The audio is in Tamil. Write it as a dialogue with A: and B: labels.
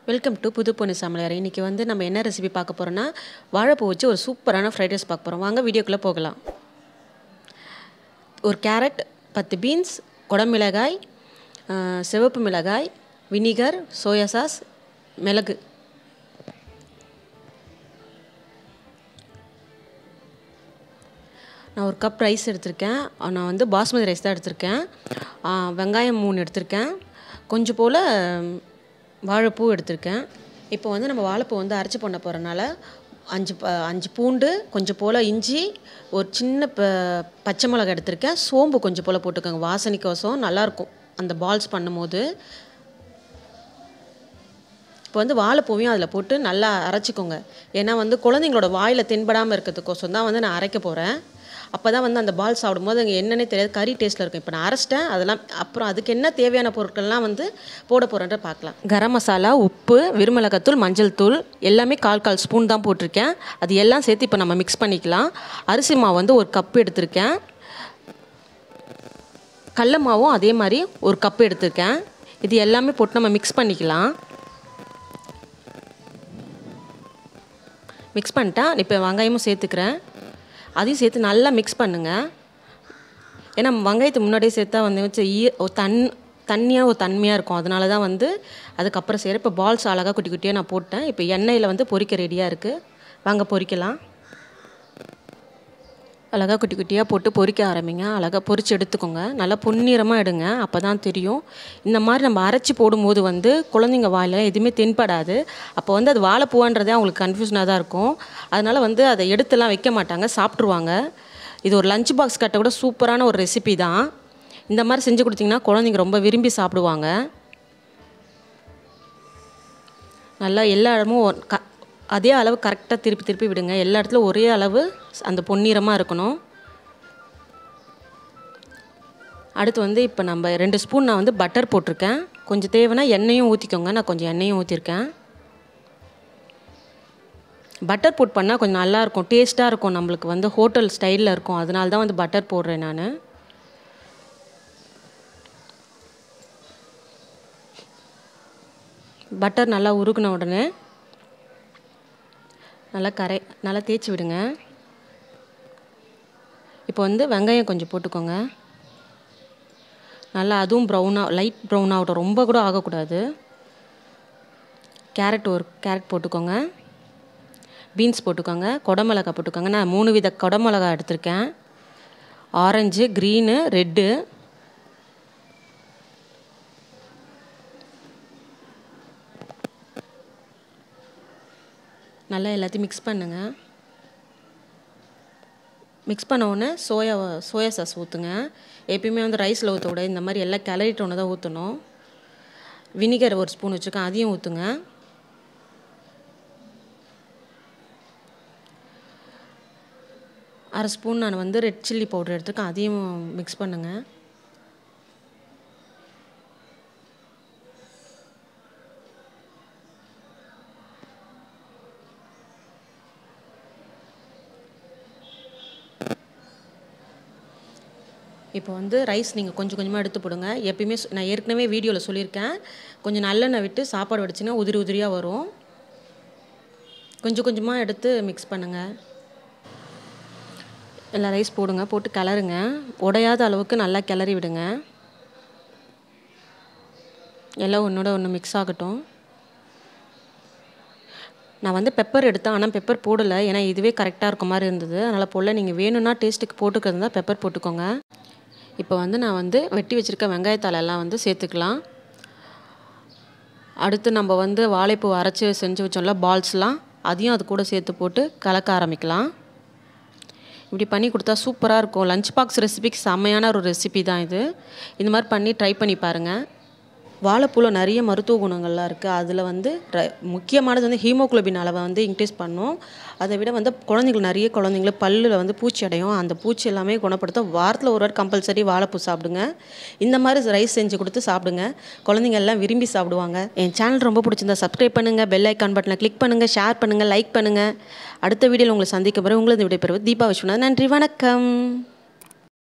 A: வெல்கம் டு புது பொண்ணு சமையலறை இன்றைக்கி வந்து நம்ம என்ன ரெசிபி பார்க்க போகிறோன்னா வாழைப்பூ வச்சு ஒரு சூப்பரான ஃப்ரைட் ரைஸ் பார்க்க போகிறோம் வாங்க வீடியோக்குள்ளே போகலாம் ஒரு கேரட் பத்து பீன்ஸ் குடமிளகாய் ஆஹ், சிவப்பு மிளகாய் வினிகர் சோயா சாஸ் மிளகு நான் ஒரு கப் ரைஸ் எடுத்திருக்கேன் அஹ் நான் வந்து பாஸ்மதி ரைஸ் தான் எடுத்திருக்கேன் ஆஹ் வெங்காயம் மூணு எடுத்திருக்கேன் கொஞ்சம் போல் வாழைப்பூ எடுத்திருக்கேன் இப்போ வந்து நம்ம வாழைப்பூ வந்து அரைச்சி பண்ண போகிறனால அஞ்சு ப அஞ்சு பூண்டு கொஞ்சம் போல் இஞ்சி ஒரு சின்ன ப பச்சை மிளகாய் எடுத்திருக்கேன் சோம்பு கொஞ்சம் போல் போட்டுக்கோங்க வாசனைக்கோசம் நல்லாயிருக்கும் அந்த பால்ஸ் பண்ணும்போது இப்போ வந்து வாழைப்பூவையும் அதில் போட்டு நல்லா அரைச்சிக்கோங்க ஏன்னா வந்து குழந்தைங்களோட வாயில் தென்படாமல் இருக்கிறதுக்கோசம் தான் வந்து நான் அரைக்க போகிறேன் அப்போ தான் வந்து அந்த பால் சாப்பிடும்போது அங்கே என்னன்னே தெரியாது கறி டேஸ்ட்டில் இருக்கும் இப்போ நான் அரைச்சிட்டேன் அதெல்லாம் அப்புறம் அதுக்கு என்ன தேவையான பொருட்கள்லாம் வந்து போட போகிறேன்ற பார்க்கலாம் கரம் மசாலா உப்பு விருமிளகத்தூள் மஞ்சள் தூள் எல்லாமே கால் கால் ஸ்பூன் தான் போட்டிருக்கேன் அது எல்லாம் சேர்த்து இப்போ நம்ம மிக்ஸ் பண்ணிக்கலாம் அரிசி மாவு வந்து ஒரு கப் எடுத்திருக்கேன் கடல மாவும் அதே மாதிரி ஒரு கப் எடுத்திருக்கேன் இது எல்லாமே போட்டு நம்ம மிக்ஸ் பண்ணிக்கலாம் மிக்ஸ் பண்ணிட்டா இப்போ வெங்காயமும் சேர்த்துக்கிறேன் அதையும் சேர்த்து நல்லா மிக்ஸ் பண்ணுங்கள் ஏன்னா வெங்காயத்தை முன்னாடியே சேர்த்தா வந்து வச்சு ஈ ஒரு தன் தண்ணியாக ஒரு தன்மையாக இருக்கும் அதனால தான் வந்து அதுக்கப்புறம் செய்கிறேன் இப்போ பால்ஸ் அழகாக குட்டி குட்டியாக நான் போட்டேன் இப்போ எண்ணெயில் வந்து பொரிக்க ரெடியாக இருக்குது வாங்க பொரிக்கலாம் அழகாக குட்டி குட்டியாக போட்டு பொரிக்க ஆரம்பிங்க அழகாக பொரிச்சு எடுத்துக்கோங்க நல்லா பொன்னிறமாக எடுங்க அப்போ தான் தெரியும் இந்த மாதிரி நம்ம அரைச்சி போடும்போது வந்து குழந்தைங்க வாயில் எதுவுமே தென்படாது அப்போ வந்து அது வாழைப்பூவான்றதே அவங்களுக்கு கன்ஃபியூஷனாக தான் இருக்கும் அதனால் வந்து அதை எடுத்துலாம் வைக்க மாட்டாங்க சாப்பிட்ருவாங்க இது ஒரு லஞ்ச் பாக்ஸ் கட்ட கூட சூப்பரான ஒரு ரெசிபி தான் இந்த மாதிரி செஞ்சு கொடுத்தீங்கன்னா குழந்தைங்க ரொம்ப விரும்பி சாப்பிடுவாங்க நல்லா எல்லா இடமும் ஒரு க அதே அளவு கரெக்டாக திருப்பி திருப்பி விடுங்க எல்லா இடத்துலையும் ஒரே அளவு அந்த பொன்னிறமாக இருக்கணும் அடுத்து வந்து இப்போ நம்ம ரெண்டு ஸ்பூன் நான் வந்து பட்டர் போட்டிருக்கேன் கொஞ்சம் தேவைன்னா எண்ணெயும் ஊற்றிக்கோங்க நான் கொஞ்சம் எண்ணெயும் ஊற்றிருக்கேன் பட்டர் போட் பண்ணால் கொஞ்சம் நல்லாயிருக்கும் டேஸ்ட்டாக இருக்கும் நம்மளுக்கு வந்து ஹோட்டல் ஸ்டைலில் இருக்கும் அதனால தான் வந்து பட்டர் போடுறேன் நான் பட்டர் நல்லா உருகுன உடனே நல்லா கரை நல்லா தேய்ச்சி விடுங்க இப்போ வந்து வெங்காயம் கொஞ்சம் போட்டுக்கோங்க நல்லா அதுவும் ப்ரௌனாக லைட் ப்ரௌன் ஆகட்டும் ரொம்ப கூட ஆகக்கூடாது கேரட் ஒரு கேரட் போட்டுக்கோங்க பீன்ஸ் போட்டுக்கோங்க குடமிளகா போட்டுக்கோங்க நான் மூணு வித குடமிளகா எடுத்திருக்கேன் ஆரஞ்சு க்ரீனு ரெட்டு நல்லா எல்லாத்தையும் மிக்ஸ் பண்ணுங்கள் மிக்ஸ் பண்ண உடனே சோயா சோயா சாஸ் ஊற்றுங்க எப்பயுமே வந்து ரைஸில் ஊற்ற விட இந்த மாதிரி எல்லாம் கிளறிட்டு ஒன்று தான் ஊற்றணும் வினிகர் ஒரு ஸ்பூன் வச்சுருக்கேன் அதையும் ஊற்றுங்க அரை ஸ்பூன் நான் வந்து ரெட் சில்லி பவுடர் எடுத்துருக்கேன் அதையும் மிக்ஸ் பண்ணுங்கள் இப்போ வந்து ரைஸ் நீங்கள் கொஞ்சம் கொஞ்சமாக எடுத்து போடுங்க எப்பயுமே சொ- நான் ஏற்கனவே வீடியோவில் சொல்லியிருக்கேன் கொஞ்சம் நல்லெண்ணெய் விட்டு சாப்பாடு வடிச்சிங்கன்னா உதிரி உதிரியாக வரும் கொஞ்சம் கொஞ்சமாக எடுத்து மிக்ஸ் பண்ணுங்கள் எல்லாம் ரைஸ் போடுங்க போட்டு கிளறுங்க உடையாத அளவுக்கு நல்லா கிளறி விடுங்க எல்லாம் ஒன்றோட ஒன்று மிக்ஸ் ஆகட்டும் நான் வந்து பெப்பர் எடுத்தேன் ஆனால் பெப்பர் போடலை ஏன்னா இதுவே கரெக்டாக இருக்க மாதிரி இருந்தது அதனால் போடல நீங்கள் வேணும்னா டேஸ்ட்டுக்கு போட்டுக்கிறது தான் பெப்பர் போட்டுக்கோங்க இப்போ வந்து நான் வந்து வெட்டி வச்சுருக்க வெங்காயத்தாள் எல்லாம் வந்து சேர்த்துக்கலாம் அடுத்து நம்ம வந்து வாழைப்பூ அரைச்சி செஞ்சு வச்சோம்ல பால்ஸ்லாம் அதையும் அது கூட சேர்த்து போட்டு கலக்க ஆரம்பிக்கலாம் இப்படி பண்ணி கொடுத்தா சூப்பராக இருக்கும் லஞ்ச் பாக்ஸ் ரெசிபிக்கு செம்மையான ஒரு ரெசிபி தான் இது இந்த மாதிரி பண்ணி ட்ரை பண்ணி பாருங்கள் வாழைப்பூவில் நிறைய மருத்துவ குணங்கள்லாம் இருக்குது அதில் வந்து ர முக்கியமானது வந்து ஹீமோகுளோபின் அளவை வந்து இன்க்ரீஸ் பண்ணும் அதை விட வந்து குழந்தைங்களுக்கு நிறைய குழந்தைங்களுக்கு பல்லில் வந்து பூச்சி அடையும் அந்த பூச்சி எல்லாமே குணப்படுத்த வாரத்தில் ஒரு வாரம் கம்பல்சரி வாழைப்பூ சாப்பிடுங்க இந்த மாதிரி ரைஸ் செஞ்சு கொடுத்து சாப்பிடுங்க குழந்தைங்க எல்லாம் விரும்பி சாப்பிடுவாங்க என் சேனல் ரொம்ப பிடிச்சிருந்தா சப்ஸ்கிரைப் பண்ணுங்கள் பெல் ஐக்கான் பட்டனை கிளிக் பண்ணுங்கள் ஷேர் பண்ணுங்கள் லைக் பண்ணுங்கள் அடுத்த வீடியோவில் உங்களை சந்திக்க பிறகு உங்களது விடைபெறுவது தீபா விஸ்வநாத் நன்றி வணக்கம்